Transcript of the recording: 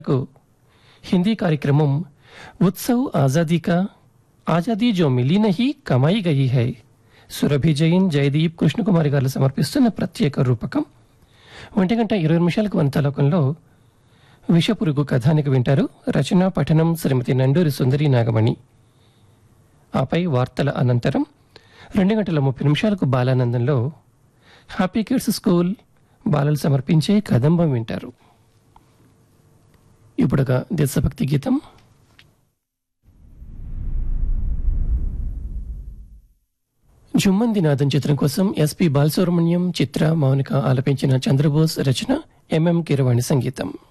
को हिंदी कार्यक्रमం ఉత్సవ్ ఆజాదీ కా ఆజాదీ జో మిలీ నహీ కమాయి గయి హై సురభి జైన్ జయదీప్ కృష్ణకుమారి గారు సమర్పిస్తున్న ప్రత్యేక రూపకం ఒంటి గంట ఇరవై నిమిషాలకు వంతలోకంలో విషపురుగు కథానికి వింటారు రచన పఠనం శ్రీమతి నండూరి సుందరి నాగమణి ఆపై వార్తల అనంతరం రెండు గంటల ముప్పై నిమిషాలకు బాలానందంలో హ్యాపీ కిడ్స్ స్కూల్ బాలలు సమర్పించే కదంబం వింటారు ఇప్పుడుగా దేశభక్తి గీతం జుమ్మంది నాదం చిత్రం కోసం ఎస్పి బాలసుబ్రహ్మణ్యం చిత్ర మౌనిక ఆలపించిన చంద్రబోస్ రచన ఎంఎం కీరవాణి సంగీతం